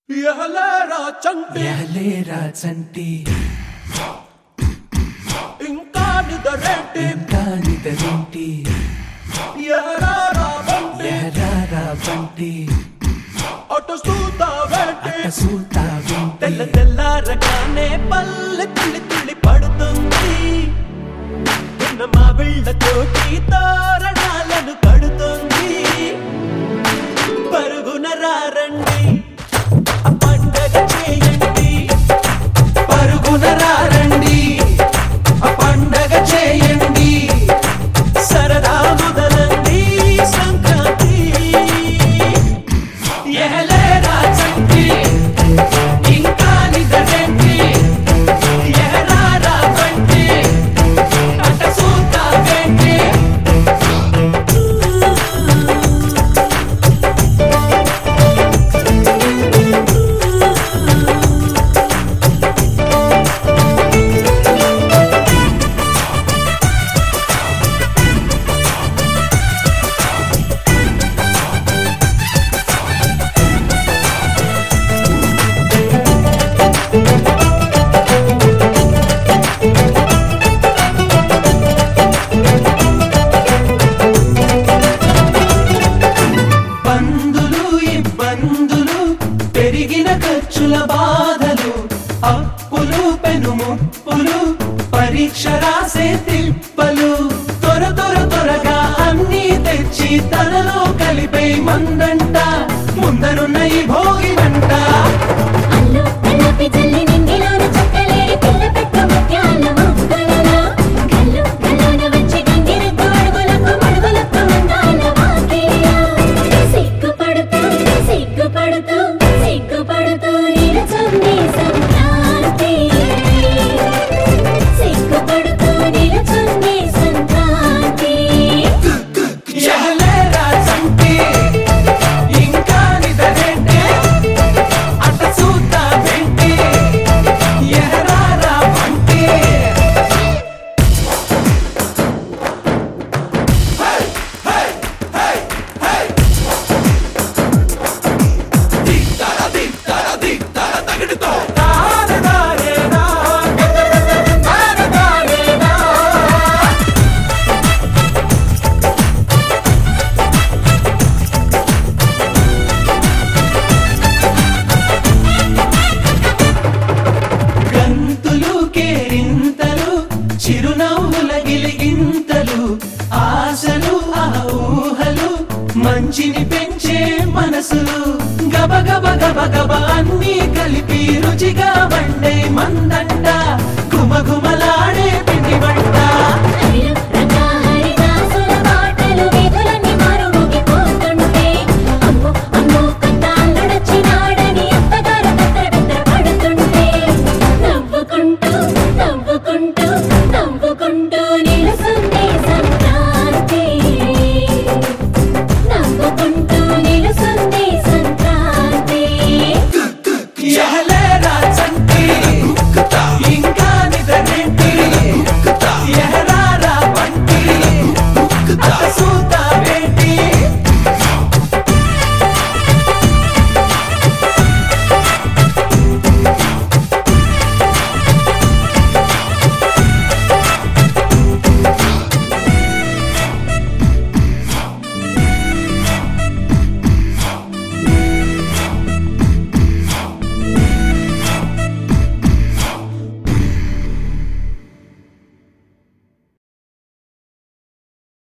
ఎహలేరా చంటి ఎహలేరా చంటి ఇంకా నిదరేంటి ఇంకా నిదరేంటి ఎహరారా బంటి ఎహరారా బంటి అటు సూతా వేంటి అట్ట సూతా తెల్ల వింటి తెల్లారగానే పల్లె తుళ్ళి తుళ్ళి పడుతుంది నిన్న మా తోటి తోరణాలను కడుతుంది పరుగున రారండి ఆ పండగ చేయండి పరుగున రారండి ఆ పండగ చేయండి సరదా మొదలండి సంక్రాంతి ఎహలేరా చంటి ఇంకా నిదరేంటి ఎహరారా బంటి అట్ట సూతా వింటి బంధులు ఇబ్బందులు పెరిగిన ఖర్చుల బాధలు అప్పులు పెనుముప్పులు పరీక్ష రాసే తిప్పలు త్వర త్వర త్వరగా అన్ని తెచ్చి తనలో కలిపే మందంట ముందరున్న ఈ భోగినంట అల్లు కల్లాపి జల్లి నింగిలోన చుక్కలేడి పిల్ల పెట్టు ముత్యాల మొక్కలలో కల్లు కల్లోన వచ్చి గంగిరెద్దు అడుగులకు మడుగులకు అందాల వాకిలిలో సిగ్గుపడుతూ సిగ్గుపడుతూ సిగ్గుపడుతూ నిలుచుంది సంక్రాంతి సిగ్గుపడుతూ నిలుచుంది సంక్రాంతి ఎహలేరా చంటి ఇంకా నిదరేంటే అట్ట చూద్దా వెంటి ఎహరారా వంటి గంతులు కేరింతలు చిరునవ్వుల గిలిగింతలు ఆశలు ఆ ఊహలు మంచిని పెంచే మనసులు గబ గబ గబ గబ అన్నీ కలిపి రుచిగా వండే మందంట గుమగుమలాడే